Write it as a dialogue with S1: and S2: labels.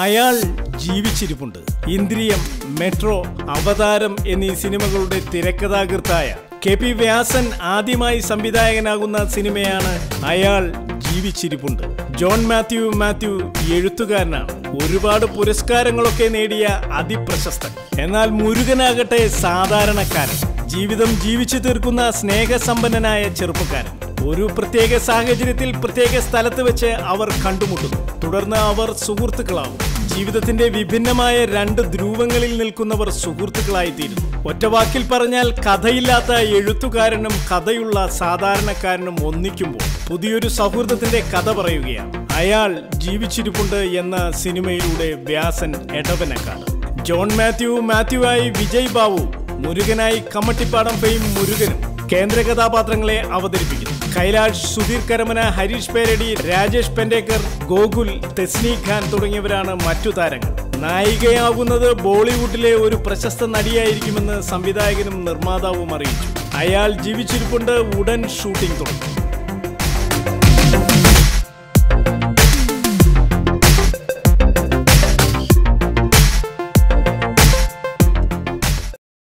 S1: അയാൾ ജീവിച്ചിരിപ്പുണ്ട് ഇന്ദ്രിയം മെട്രോ അവതാരം എന്നീ സിനിമകളുടെ തിരക്കഥാകൃത്തായ കെ പി വ്യാസൻ ആദ്യമായി സംവിധായകനാകുന്ന സിനിമയാണ് അയാൾ ജീവിച്ചിരിപ്പുണ്ട് ജോൺ മാത്യു മാത്യു എഴുത്തുകാരനാണ് ഒരുപാട് പുരസ്കാരങ്ങളൊക്കെ നേടിയ അതിപ്രശസ്തൻ എന്നാൽ മുരുകനാകട്ടെ സാധാരണക്കാരൻ ജീവിതം ജീവിച്ചു തീർക്കുന്ന സ്നേഹസമ്പന്നനായ ചെറുപ്പക്കാരൻ ഒരു പ്രത്യേക സാഹചര്യത്തിൽ പ്രത്യേക സ്ഥലത്ത് വെച്ച് അവർ കണ്ടുമുട്ടുന്നു തുടർന്ന് അവർ സുഹൃത്തുക്കളാവും ജീവിതത്തിന്റെ വിഭിന്നമായ രണ്ട് ധ്രുവങ്ങളിൽ നിൽക്കുന്നവർ സുഹൃത്തുക്കളായി തീരുന്നു ഒറ്റവാക്കിൽ പറഞ്ഞാൽ കഥയില്ലാത്ത എഴുത്തുകാരനും കഥയുള്ള സാധാരണക്കാരനും ഒന്നിക്കുമ്പോൾ പുതിയൊരു സൗഹൃദത്തിന്റെ കഥ പറയുകയാണ് അയാൾ ജീവിച്ചിരിപ്പുണ്ട് എന്ന സിനിമയിലൂടെ വ്യാസൻ എടവനക്കാട് ജോൺ മാത്യു മാത്യുവായി വിജയ് ബാബു മുരുകനായി കമ്മട്ടിപ്പാടം ഫെയിം മുരുകനും കേന്ദ്ര കഥാപാത്രങ്ങളെ അവതരിപ്പിക്കുന്നു കൈലാഷ് സുധീർ കരമന ഹരീഷ് പേരടി രാജേഷ് പെൻഡേക്കർ ഗോകുൽ തെസ്നി ഖാൻ തുടങ്ങിയവരാണ് മറ്റു താരങ്ങൾ നായികയാകുന്നത് ബോളിവുഡിലെ ഒരു പ്രശസ്ത നടിയായിരിക്കുമെന്ന് സംവിധായകനും നിർമ്മാതാവും അറിയിച്ചു അയാൾ ജീവിച്ചിരിപ്പുണ്ട് ഉടൻ ഷൂട്ടിംഗ് തുടങ്ങും